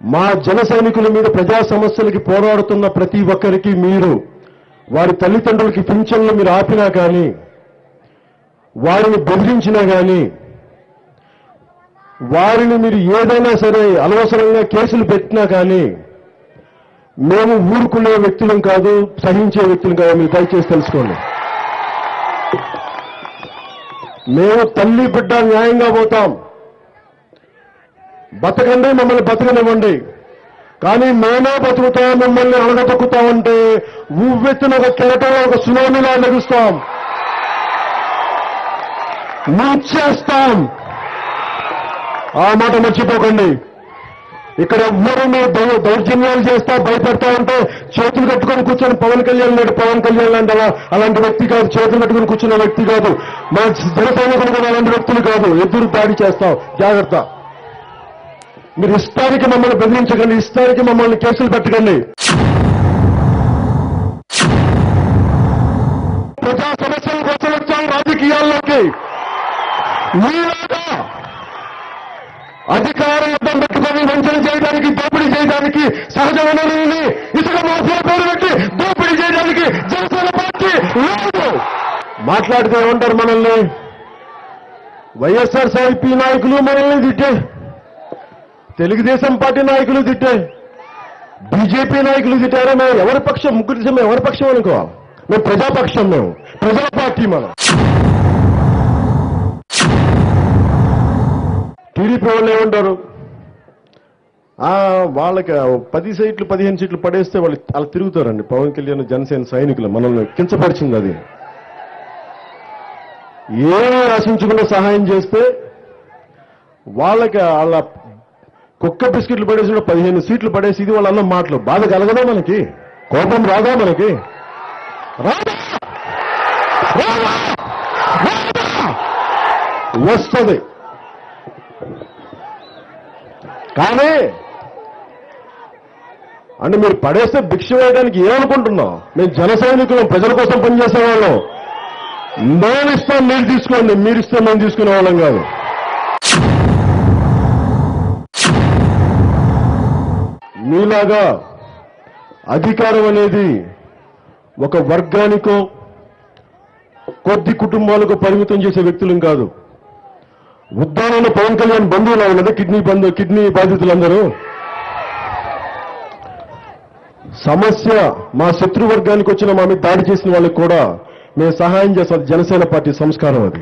మా జన సైనికుల మీద ప్రజా సమస్యలకి పోరాడుతున్న ప్రతి ఒక్కరికి మీరు వారి తల్లిదండ్రులకి పింఛన్లు మీరు ఆపినా కానీ వారిని బెదిరించినా కానీ వారిని మీరు ఏదైనా సరే అనవసరంగా కేసులు పెట్టినా కానీ మేము ఊరుకునే వ్యక్తులం కాదు సహించే వ్యక్తులం కాదు మీరు దయచేసి తెలుసుకోండి మేము తల్లి బిడ్డ న్యాయంగా పోతాం బతకండి మమ్మల్ని బతకనివ్వండి కానీ మేమే బతుకుతాం మిమ్మల్ని అణగదొక్కుతామంటే ఉవ్వెత్తున ఒక కెరటంలో ఒక సునామీలా లభిస్తాం చేస్తాం ఆ మాట మర్చిపోకండి ఇక్కడ ఎవ్వరు మీరు దౌ- దౌర్జన్యాలు చేస్తా భయపెడతా ఉంటే చేతులు కట్టుకొని కూర్చొని పవన్ కళ్యాణ్ లేడు పవన్ కళ్యాణ్ లాంటి అలా- అలాంటి వ్యక్తి కాదు చేతులు కట్టుకొని కూర్చున్న వ్యక్తి కాదు మా జన సైనికులు కూడా అలాంటి వ్యక్తులు కాదు ఎదురు దాడి చేస్తాం జాగ్రత్త మీరు ఇష్టానికి మమ్మల్ని బెదిరించకండి ఇష్టానికి మమ్మల్ని కేసులు పెట్టకండి ప్రజా సమస్యల కోసం వచ్చాం రాజకీయాల్లోకి మీలాగా అధికారం అడ్డం పెట్టుకొని వంచన చేయడానికి దోపిడీ చేయడానికి సహజ వనరుల్ని ఇసుక మాఫియా పేరు పెట్టి దోపిడీ చేయడానికి జనసేన పార్టీ లేదు మాట్లాడితే ఏమంటారు మనల్ని వైఎస్ఆర్ సిపి నాయకులు మనల్ని తిట్టే తెలుగుదేశం పార్టీ నాయకులు తిట్టే బీజేపీ నాయకులు తిట్టారా మేము ఎవరి పక్షం ముగ్గురు మేము ఎవరి పక్షం అనుకోవాలి మేము ప్రజాపక్షం మేము ప్రజా పార్టీ మనం టీడీపీ వాళ్ళు ఏమంటారు ఆ, వాళ్ళకి ఆ పది సీట్లు పదిహేను సీట్లు పడేస్తే వాళ్ళు అలా తిరుగుతారండి పవన్ కళ్యాణ్ జనసేన సైనికులు మనల్ని కించపరిచింది అది ఏమీ ఆశించకుండా సహాయం చేస్తే వాళ్ళకి వాళ్ళ కుక్క బిస్కెట్లు పడేసి పదిహేను సీట్లు పడేసి ఇది వాళ్ళ అన్న మాటలు బాధ కలగదా మనకి కోపం రాదా మనకి రాదా రాదా? రాదా? వస్తుంది కానీ అంటే మీరు పడేస్తే భిక్ష వేయడానికి ఏమనుకుంటున్నాం మేము జన సైనికులం ప్రజల కోసం పనిచేసే వాళ్ళం మేము ఇస్తాం మీరు తీసుకోండి మీరు ఇస్తే మేము తీసుకునే వాళ్ళం కాదు మీలాగా అధికారం అనేది ఒక వర్గానికో కొద్ది కుటుంబాలకు పరిమితం చేసే వ్యక్తులం కాదు ఉద్దానంలో పవన్ కళ్యాణ్ బంధువులా ఉన్నది కిడ్నీ బంధు కిడ్నీ బాధితులందరూ సమస్య మా శత్రువర్గానికి వచ్చిన మా మీద దాడి చేసిన వాళ్ళకి కూడా మేము సహాయం చేస్తాం జనసేన పార్టీ సంస్కారం అది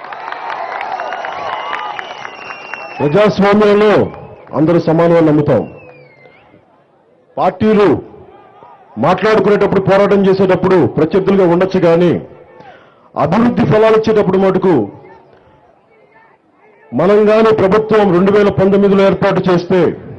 ప్రజాస్వామ్యంలో అందరూ సమానమని నమ్ముతాం పార్టీలు మాట్లాడుకునేటప్పుడు పోరాటం చేసేటప్పుడు ప్రత్యర్థులుగా ఉండొచ్చు కానీ అభివృద్ధి ఫలాలు ఇచ్చేటప్పుడు మటుకు మనం కానీ ప్రభుత్వం రెండు వేల పంతొమ్మిదిలో ఏర్పాటు చేస్తే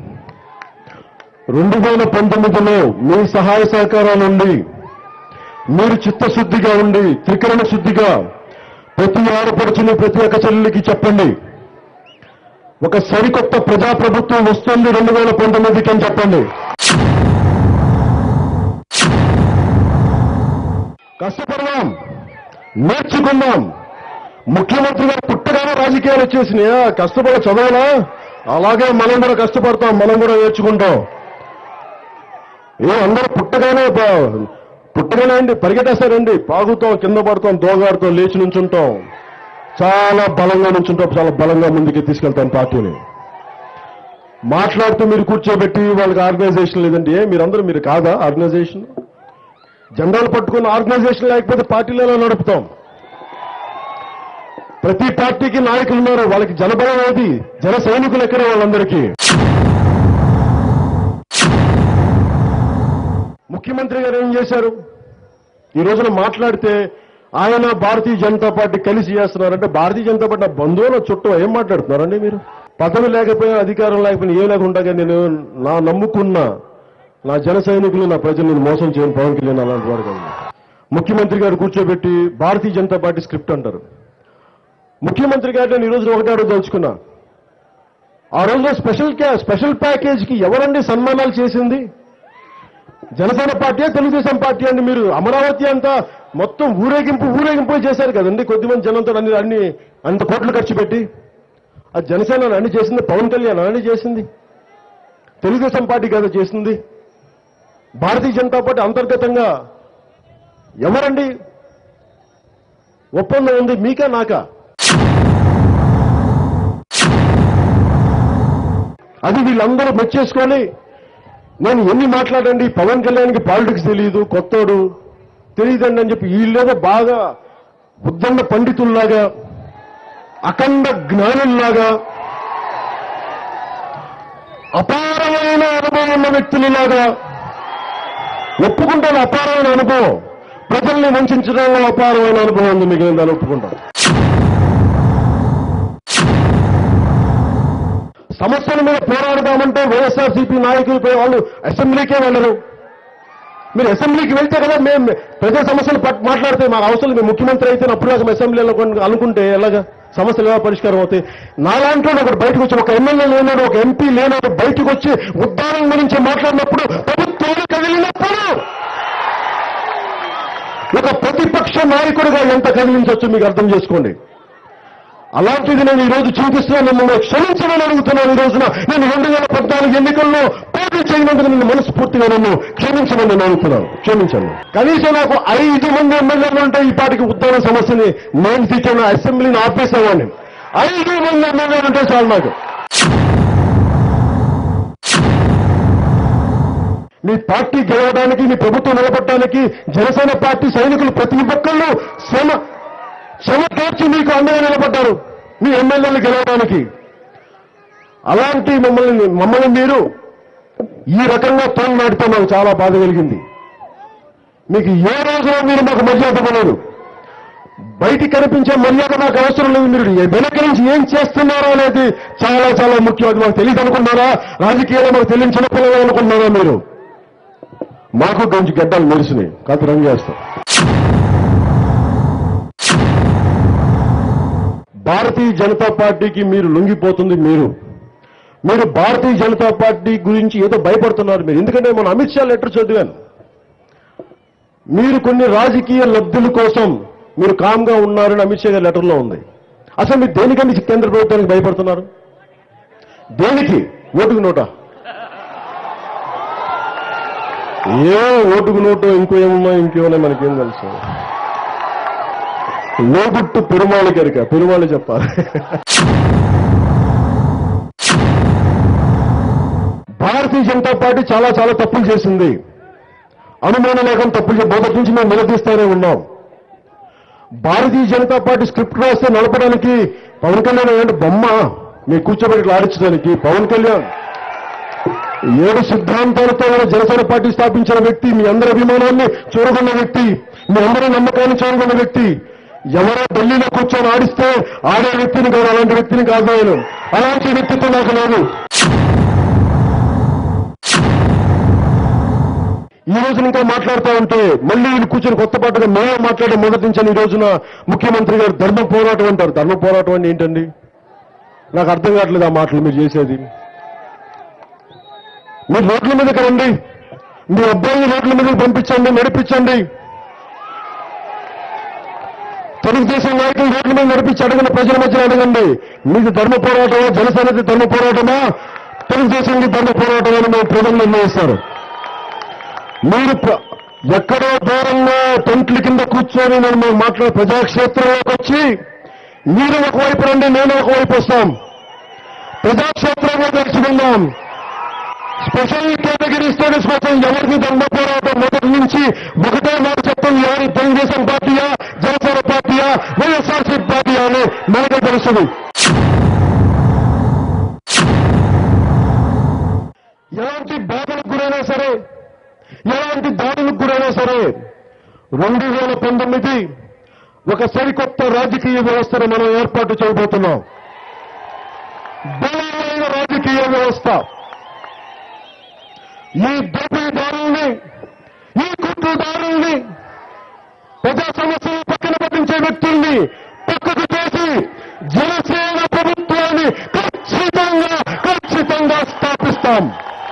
రెండు వేల పంతొమ్మిదిలో మీ సహాయ సహకారాలు ఉండి మీరు చిత్తశుద్ధిగా ఉండి త్రికరణ శుద్ధిగా ప్రతి ఆడపడుచుని ప్రతి ఒక్క చెల్లెలికి చెప్పండి ఒక సరికొత్త ప్రజాప్రభుత్వం వస్తుంది రెండు వేల పంతొమ్మిదికి అని చెప్పండి కష్టపడదాం నేర్చుకుందాం ముఖ్యమంత్రి గారు పుట్టగానే రాజకీయాలు వచ్చేసినాయా కష్టపడ చదవలా అలాగే మనం కూడా కష్టపడతాం మనం కూడా నేర్చుకుంటాం ఏ అందరూ పుట్టగానే ప- పుట్టగానే అండి పరిగెట్టేస్తారండి పాగుతాం కింద పడతాం దోగాడుతాం లేచి నుంచుంటాం చాలా బలంగా నుంచుంటాం చాలా బలంగా ముందుకు తీసుకెళ్తాం పార్టీని మాట్లాడుతూ మీరు కూర్చోబెట్టి వాళ్ళకి ఆర్గనైజేషన్ లేదండి ఏ మీరందరూ మీరు కాదా ఆర్గనైజేషన్ జెండాలు పట్టుకున్న ఆర్గనైజేషన్ లేకపోతే పార్టీలు ఎలా నడుపుతాం ప్రతి పార్టీకి నాయకులు ఉన్నారు వాళ్ళకి జనబలం ఏది జన సైనికులు ఎక్కడ వాళ్ళందరికీ ముఖ్యమంత్రి గారు ఏం చేశారు ఈ రోజున మాట్లాడితే ఆయన భారతీయ జనతా పార్టీ కలిసి చేస్తున్నారంటే భారతీయ జనతా పార్టీ నా బంధువుల చుట్టూ ఏం మాట్లాడుతున్నారండి మీరు పదవి లేకపోయినా అధికారం లేకపోయినా ఏం లేకుండా నేను నా నమ్ముకున్న నా జన సైనికులు నా ప్రజలు నేను మోసం చేయను పవన్ కళ్యాణ్ అలాంటి వాడు కాదు ముఖ్యమంత్రి గారు కూర్చోబెట్టి భారతీయ జనతా పార్టీ స్క్రిప్ట్ అంటారు ముఖ్యమంత్రి గారు నేను ఈ రోజు ఒకటే అడగదలుచుకున్నా ఆ రోజున స్పెషల్ క్యా స్పెషల్ ప్యాకేజీకి ఎవరండి సన్మానాలు చేసింది జనసేన పార్టీ తెలుగుదేశం పార్టీ అండి మీరు అమరావతి అంతా మొత్తం ఊరేగింపు ఊరేగింపు చేశారు కదండి కొద్దిమంది జనంతో అన్ని అన్ని అంత కోట్లు ఖర్చు పెట్టి ఆ జనసేన అన్ని చేసింది పవన్ కళ్యాణ్ అన్ని చేసింది తెలుగుదేశం పార్టీ కదా చేసింది భారతీయ జనతా పార్టీ అంతర్గతంగా ఎవరండి ఒప్పందం ఉంది మీకా నాకా అది వీళ్ళందరూ మెచ్చేసుకొని నేను ఎన్ని మాట్లాడండి పవన్ కళ్యాణ్కి పాలిటిక్స్ తెలియదు కొత్తోడు తెలియదండి అని చెప్పి వీళ్ళేదో బాగా ఉద్దండ పండితుల్లాగా అఖండ జ్ఞానుల్లాగా అపారమైన అనుభవం ఉన్న వ్యక్తులలాగా ఒప్పుకుంటాను అపారమైన అనుభవం ప్రజల్ని వంచడంలో అపారమైన అనుభవం ఉంది మీకు నేను దాన్ని ఒప్పుకుంటాను సమస్యల మీద పోరాడదామంటే వైఎస్ఆర్సీపీ నాయకులపై వాళ్ళు అసెంబ్లీకే వెళ్ళరు మీరు అసెంబ్లీకి వెళ్తే కదా మేము ప్రజా సమస్యలు పట్- మాట్లాడితే మాకు అవసరం లేదు. మేము ముఖ్యమంత్రి అయితే అప్పుడు దాకా అసెంబ్లీలో కొన్ని అనుకుంటే ఎలాగా సమస్యలు ఎలా పరిష్కారం అవుతాయి నాలాంటి వాడు ఒకటి బయటకు వచ్చి ఒక ఎమ్మెల్యే లేనాడు ఒక ఎంపీ లేనాడు బయటకు వచ్చి ఉద్దానం గురించి మాట్లాడినప్పుడు ప్రభుత్వాలు కదిలినప్పుడు ఒక ప్రతిపక్ష నాయకుడిగా ఎంత కదిలించవచ్చు మీకు అర్థం చేసుకోండి అలాంటిది నేను ఈ రోజు చూపిస్తున్నాను మిమ్మల్ని క్షమించమని అడుగుతున్నాను ఈ రోజున నేను రెండు వేల పద్నాలుగు ఎన్నికల్లో పోటీ చేయనందుకు నిన్ను మనస్ఫూర్తిగా నన్ను క్షమించమని నేను అడుగుతున్నాను క్షమించండి కనీసం నాకు ఐదు మంది ఎమ్మెల్యేలు ఉంటే ఈ పాటికి ఉద్దాన సమస్యని నేను తీసిన అసెంబ్లీని ఆపేసేవాడిని ఐదు మంది ఎమ్మెల్యేలు ఉంటే చాలు నాకు మీ పార్టీ గెలవడానికి మీ ప్రభుత్వం నిలబడటానికి జనసేన పార్టీ సైనికులు ప్రతి ఒక్కళ్ళు శ్రమ శ్రమ కోర్చి మీకు అండగా నిలబడ్డారు మీ ఎమ్మెల్యేలు గెలవడానికి అలాంటి మమ్మల్ని మమ్మల్ని మీరు ఈ రకంగా తోలు నాటితే మాకు చాలా బాధ కలిగింది మీకు ఏ రోజున మీరు మాకు మర్యాద ఇవ్వలేదు బయటికి కనిపించే మర్యాద నాకు అవసరం లేదు మీరు వెనక నుంచి ఏం చేస్తున్నారో అనేది చాలా చాలా ముఖ్యం అది మాకు తెలియదు అనుకున్నారా రాజకీయాల్లో మాకు తెలియని చిన్నపిల్లలు అనుకున్నారా మీరు మాకు కొంచెం గడ్డలు మెరిసినాయి కాదు రంగు చేస్తాం భారతీయ జనతా పార్టీకి మీరు లొంగిపోతుంది మీరు మీరు భారతీయ జనతా పార్టీ గురించి ఏదో భయపడుతున్నారు మీరు ఎందుకంటే మన అమిత్ షా లెటర్ చదివాను మీరు కొన్ని రాజకీయ లబ్ధుల కోసం మీరు కామ్గా ఉన్నారని అమిత్ షా గారి లెటర్లో ఉంది అసలు మీరు దేనికని కేంద్ర ప్రభుత్వానికి భయపడుతున్నారు దేనికి ఓటుకు నోటా ఏ ఓటుకు నోటు ఇంకో ఏమున్నా ఇంకేమన్నా మనకేం తెలుసు లోగుట్టు పెరుమాళి కనుక పెరుమాళి చెప్పాలి భారతీయ జనతా పార్టీ చాలా చాలా తప్పులు చేసింది అనుమానం లేకుండా తప్పులు చే- మొదటి నుంచి మేము నిలదీస్తూనే ఉన్నాం భారతీయ జనతా పార్టీ స్క్రిప్ట్ రాస్తే నడపడానికి పవన్ కళ్యాణ్ ఏంటి బొమ్మ మీ కూర్చోబెట్టి ఆడించడానికి పవన్ కళ్యాణ్ ఏడు సిద్ధాంతాలతో ఉన్న జనసేన పార్టీ స్థాపించిన వ్యక్తి మీ అందరి అభిమానాన్ని చూరగొన్న వ్యక్తి మీ అందరి నమ్మకాన్ని చూరగొన్న వ్యక్తి ఎవరో ఢిల్లీలో కూర్చొని ఆడిస్తే ఆడే వ్యక్తిని కాదు అలాంటి వ్యక్తిని కాదు నేను అలాంటి వ్యక్తిత్వం నాకు లేదు ఈ రోజున ఇంకా మాట్లాడుతూ ఉంటే మళ్ళీ వీళ్ళు కూర్చొని కొత్త పాటగా మేమే మాట్లాడే మొదటి నుంచి ఈ రోజున ముఖ్యమంత్రి గారు ధర్మ పోరాటం అంటారు ధర్మ పోరాటం అంటే ఏంటండి నాకు అర్థం కావట్లేదు ఆ మాటలు మీరు చేసేది మీరు రోడ్ల మీదకి రండి మీ అబ్బాయిని రోడ్ల మీదకి పంపించండి నడిపించండి తెలుగుదేశం నాయకులు రోడ్ల మీద నడిపించి అడగండి ప్రజల మధ్య అడగండి మీది ధర్మ పోరాటమా జనసేనది ధర్మ పోరాటమా తెలుగుదేశంకి ధర్మ పోరాటమా అని మేము ప్రజలు నిర్ణయిస్తారు మీరు ప్ర- ఎక్కడో దూరంగా టెంట్ల కింద కూర్చొని నేను మేము మాట్లాడే ప్రజాక్షేత్రంలోకి వచ్చి మీరు ఒకవైపు రండి నేను ఒకవైపు వస్తాం ప్రజాక్షేత్రంలో తెలుసుకుందాం స్పెషల్ కేటగిరీ స్టేటస్ కోసం ఎవరికి దండ పోరాటం మొదటి నుంచి ఒకటే మాట చెప్తుంది ఎవరి తెలుగుదేశం పార్టీయా జనసేన పార్టీయా వైఎస్ఆర్సీ పార్టీయా అని మనకే తెలుస్తుంది ఎలాంటి బాధలకు గురైనా సరే ఎలాంటి దాడులకు గురైనా సరే రెండు వేల పంతొమ్మిది ఒక సరికొత్త రాజకీయ వ్యవస్థను మనం ఏర్పాటు చేయబోతున్నాం బలమైన రాజకీయ వ్యవస్థ ఈ దోపిడీదారుల్ని ఈ కుట్రదారుల్ని ప్రజా సమస్యలు పక్కన పట్టించే వ్యక్తుల్ని పక్కకు చేసి జనసేన ప్రభుత్వాన్ని ఖచ్చితంగా ఖచ్చితంగా స్థాపిస్తాం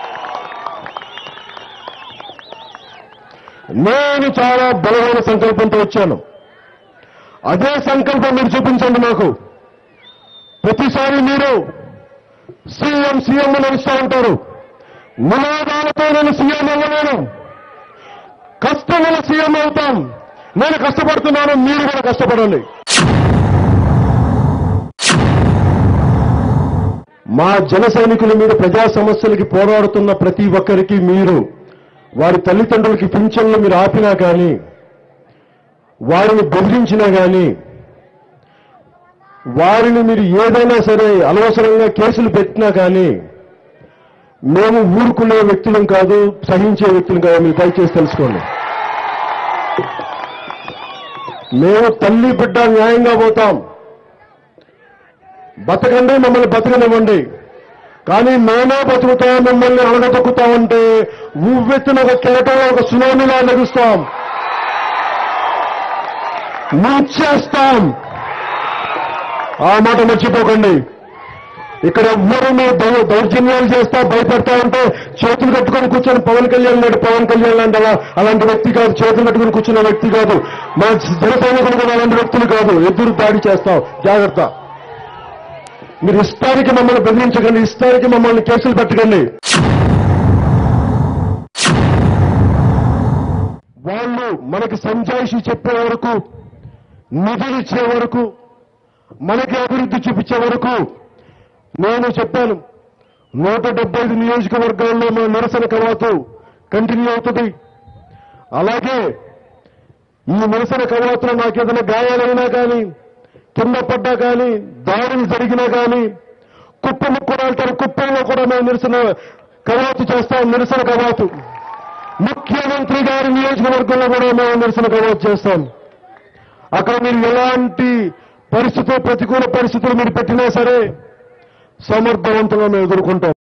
నేను చాలా బలమైన సంకల్పంతో వచ్చాను అదే సంకల్పం మీరు చూపించండి నాకు ప్రతిసారి మీరు సీఎం సీఎం అని అరుస్తూ ఉంటారు నినాదాలతో నేను సీఎం అవ్వలేను కష్టం వల్ల సీఎం అవుతాం నేను కష్టపడుతున్నాను మీరు కూడా కష్టపడండి మా జన సైనికుల మీద ప్రజా సమస్యలకి పోరాడుతున్న ప్రతి ఒక్కరికి మీరు వారి తల్లిదండ్రులకి పింఛన్లు మీరు ఆపినా కానీ వారిని బెదిరించినా కానీ వారిని మీరు ఏదైనా సరే అనవసరంగా కేసులు పెట్టినా కానీ మేము ఊరుకునే వ్యక్తులం కాదు సహించే వ్యక్తులం కాదు మీరు దయచేసి తెలుసుకోండి మేము తల్లి బిడ్డ న్యాయంగా పోతాం బతకండి మమ్మల్ని బతకనివ్వండి కానీ మేమే బతుకుతాం మిమ్మల్ని అడగదొక్కుతామంటే ఉవ్వెత్తున ఒక కెరటంలో ఒక సునామీలా నడుస్తాం చేస్తాం ఆ మాట మర్చిపోకండి ఇక్కడ ఎవ్వరు మీరు దౌ- దౌర్జన్యాలు చేస్తా భయపడతా ఉంటే చేతులు కట్టుకొని కూర్చొని పవన్ కళ్యాణ్ నాడు పవన్ కళ్యాణ్ లాంటి అలా- అలాంటి వ్యక్తి కాదు చేతులు కట్టుకొని కూర్చున్న వ్యక్తి కాదు మా జన సైనికులు కూడా అలాంటి వ్యక్తులు కాదు ఎదురు దాడి చేస్తాం జాగ్రత్త మీరు ఇష్టానికి మమ్మల్ని బెదిరించకండి ఇష్టానికి మమ్మల్ని కేసులు పెట్టకండి వాళ్ళు మనకి సంజాయిషి చెప్పే వరకు నిధులు ఇచ్చే వరకు మనకి అభివృద్ధి చూపించే వరకు నేను చెప్పాను నూట డెబ్బై ఐదు నియోజకవర్గాల్లో మన నిరసన కవాతు కంటిన్యూ అవుతుంది అలాగే ఈ నిరసన కవాతులో నాకు ఏదైనా గాయాలైనా కానీ కింద పడ్డా కానీ దాడులు జరిగినా కానీ కుప్పము కూడా వెళ్తారు కుప్పంలో కూడా మేము నిరసన కవాతు చేస్తాం నిరసన కవాతు ముఖ్యమంత్రి గారి నియోజకవర్గంలో కూడా మేము నిరసన కవాతు చేస్తాం అక్కడ మీరు ఎలాంటి పరిస్థితులు ప్రతికూల పరిస్థితులు మీరు పెట్టినా సరే సమర్థవంతంగా మేము ఎదుర్కొంటాం